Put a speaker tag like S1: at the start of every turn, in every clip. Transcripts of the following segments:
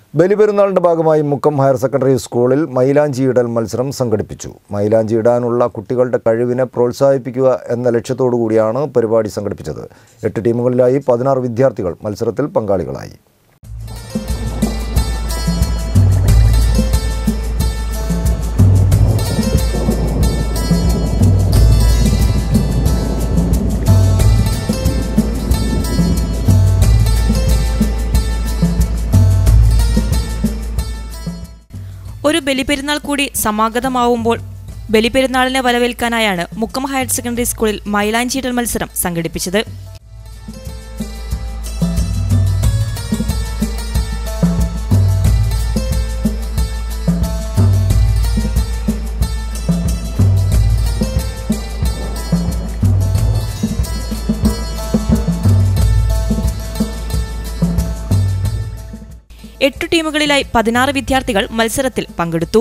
S1: ബലിപെരുന്നാളിന്റെ ഭാഗമായി Mukkam higher secondary സ്കൂളിൽ മൈലാഞ്ചി ഇടൽ മത്സരം സംഘടിപ്പിച്ചു മൈലാഞ്ചി ഇടാനുള്ള കുട്ടികളുടെ കഴിവിനെ പ്രോത്സാഹിപ്പിക്കുക എന്ന ലക്ഷ്യത്തോടു കൂടിയാണ് പരിപാടി സംഘടിപ്പിച്ചത് എട്ട് ടീമുകളിലായി പതിനാറ് വിദ്യാർത്ഥികൾ മത്സരത്തിൽ പങ്കാളികളായി
S2: ഒരു ബലിപെരുന്നാൾ കൂടി സമാഗതമാവുമ്പോൾ ബലിപെരുന്നാളിനെ വരവേൽക്കാനായാണ് മുക്കം ഹയർ സെക്കൻഡറി സ്കൂളിൽ മൈലാഞ്ചിയിടൽ മത്സരം സംഘടിപ്പിച്ചത് എട്ടു ടീമുകളിലായി പതിനാറ് വിദ്യാർത്ഥികൾ മത്സരത്തിൽ പങ്കെടുത്തു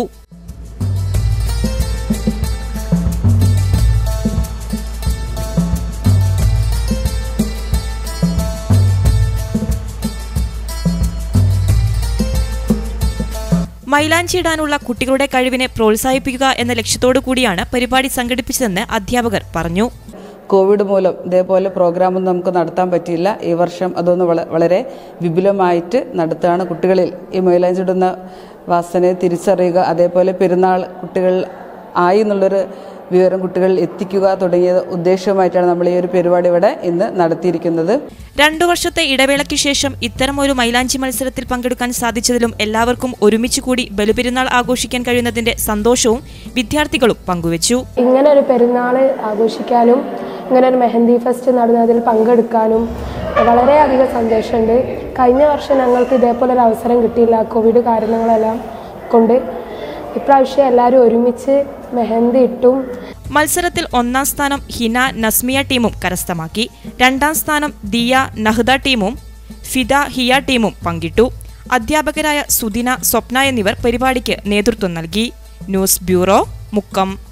S2: മൈലാഞ്ചി ഇടാനുള്ള കുട്ടികളുടെ കഴിവിനെ പ്രോത്സാഹിപ്പിക്കുക എന്ന ലക്ഷ്യത്തോടു കൂടിയാണ് പരിപാടി സംഘടിപ്പിച്ചതെന്ന് അധ്യാപകർ പറഞ്ഞു
S3: കോവിഡ് മൂലം ഇതേപോലെ പ്രോഗ്രാമൊന്നും നമുക്ക് നടത്താൻ പറ്റിയില്ല ഈ വർഷം അതൊന്ന് വള- വളരെ വിപുലമായിട്ട് നടത്തുകയാണ് കുട്ടികളിൽ ഈ മൈലാഞ്ചിടുന്ന വാസനയെ തിരിച്ചറിയുക അതേപോലെ പെരുന്നാൾ കുട്ടികൾ ആയി എന്നുള്ളൊരു വിവരം കുട്ടികളിൽ എത്തിക്കുക തുടങ്ങിയ ഉദ്ദേശവുമായിട്ടാണ് നമ്മൾ ഈ ഒരു പരിപാടി ഇവിടെ ഇന്ന് നടത്തിയിരിക്കുന്നത്
S2: രണ്ടു വർഷത്തെ ഇടവേളയ്ക്ക് ശേഷം ഇത്തരമൊരു മൈലാഞ്ചി മത്സരത്തിൽ പങ്കെടുക്കാൻ സാധിച്ചതിലും എല്ലാവർക്കും ഒരുമിച്ച് കൂടി ബലിപെരുന്നാൾ ആഘോഷിക്കാൻ കഴിയുന്നതിന്റെ സന്തോഷവും വിദ്യാർത്ഥികളും പങ്കുവച്ചു
S4: ഇങ്ങനെ ഒരു പെരുന്നാൾ ആഘോഷിക്കാനും ഇങ്ങനെ ഒരു മെഹന്തി ഫെസ്റ്റ് നടന്നതിൽ പങ്കെടുക്കാനും വളരെയധികം സന്തോഷമുണ്ട് കഴിഞ്ഞ വർഷം ഞങ്ങൾക്ക് ഇതേപോലെ ഒരു അവസരം കിട്ടിയില്ല കോവിഡ് കാരണങ്ങളെല്ലാം കൊണ്ട് ഇപ്രാവശ്യം എല്ലാവരും ഒരുമിച്ച് മെഹന്തി ഇട്ടും
S2: മത്സരത്തിൽ ഒന്നാം സ്ഥാനം ഹിന നസ്മിയ ടീമും കരസ്ഥമാക്കി രണ്ടാം സ്ഥാനം ദിയ നഹ്ദ ടീമും ഫിദ ഹിയ ടീമും പങ്കിട്ടു അധ്യാപകരായ സുദിന സ്വപ്ന എന്നിവർ പരിപാടിക്ക് നേതൃത്വം നൽകി ന്യൂസ് ബ്യൂറോ മുക്കം